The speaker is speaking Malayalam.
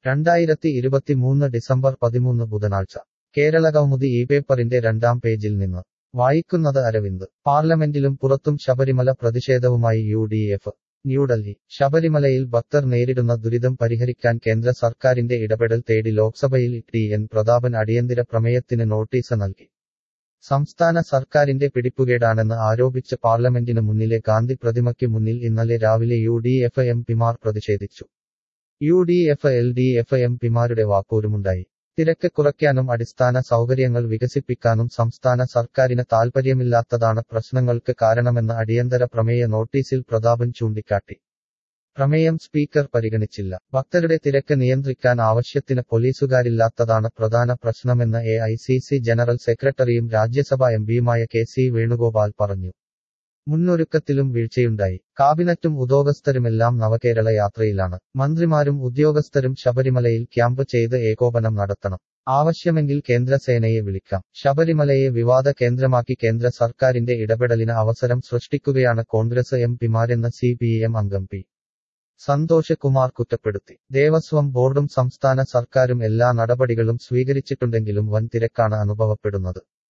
രണ്ടായിരത്തി ഇരുപത്തിമൂന്ന് ഡിസംബർ പതിമൂന്ന് ബുധനാഴ്ച കേരളകൗമുദി ഈ പേപ്പറിന്റെ രണ്ടാം പേജിൽ നിന്ന് വായിക്കുന്നത് അരവിന്ദ് പാർലമെന്റിലും പുറത്തും ശബരിമല പ്രതിഷേധവുമായി യു ഡി എഫ് ന്യൂഡൽഹി ശബരിമലയിൽ ഭക്തർ നേരിടുന്ന ദുരിതം പരിഹരിക്കാൻ കേന്ദ്ര സർക്കാരിന്റെ ഇടപെടൽ തേടി ലോക്സഭയിൽ ടി എൻ പ്രതാപൻ അടിയന്തര പ്രമേയത്തിന് നോട്ടീസ് നൽകി സംസ്ഥാന സർക്കാരിന്റെ പിടിപ്പുകേടാണെന്ന് ആരോപിച്ച് പാർലമെന്റിന് മുന്നിലെ ഗാന്ധി പ്രതിമയ്ക്ക് മുന്നിൽ ഇന്നലെ രാവിലെ യു ഡി എഫ് എം പിമാർ പ്രതിഷേധിച്ചു U D F L D F M പിമാരുടെ വാക്പോരുമുണ്ടായി തിരക്ക് കുറയ്ക്കാനും അടിസ്ഥാന സൗകര്യങ്ങൾ വികസിപ്പിക്കാനും സംസ്ഥാന സർക്കാരിന് താൽപര്യമില്ലാത്തതാണ് പ്രശ്നങ്ങൾക്ക് കാരണമെന്ന് അടിയന്തര പ്രമേയ നോട്ടീസിൽ പ്രതാപൻ ചൂണ്ടിക്കാട്ടി പ്രമേയം സ്പീക്കർ പരിഗണിച്ചില്ല ഭക്തരുടെ തിരക്ക് നിയന്ത്രിക്കാൻ ആവശ്യത്തിന് പോലീസുകാരില്ലാത്തതാണ് പ്രധാന പ്രശ്നമെന്ന് A I C C general സെക്രട്ടറിയും രാജ്യസഭാ എംപിയുമായ കെ സി വേണുഗോപാൽ പറഞ്ഞു മുന്നൊരുക്കത്തിലും വീഴ്ചയുണ്ടായി കാബിനറ്റും ഉദ്യോഗസ്ഥരുമെല്ലാം നവകേരള യാത്രയിലാണ് മന്ത്രിമാരും ഉദ്യോഗസ്ഥരും ശബരിമലയിൽ ക്യാമ്പ് ചെയ്ത് ഏകോപനം നടത്തണം ആവശ്യമെങ്കിൽ കേന്ദ്രസേനയെ വിളിക്കാം ശബരിമലയെ വിവാദ കേന്ദ്രമാക്കി കേന്ദ്ര സർക്കാരിന്റെ ഇടപെടലിന് അവസരം സൃഷ്ടിക്കുകയാണ് കോൺഗ്രസ് എം പിമാരെന്ന് സി പി എം അംഗം പി സന്തോഷ് കുമാർ കുറ്റപ്പെടുത്തി ദേവസ്വം ബോർഡും സംസ്ഥാന സർക്കാരും എല്ലാ നടപടികളും സ്വീകരിച്ചിട്ടുണ്ടെങ്കിലും വൻ തിരക്കാണ് അനുഭവപ്പെടുന്നത്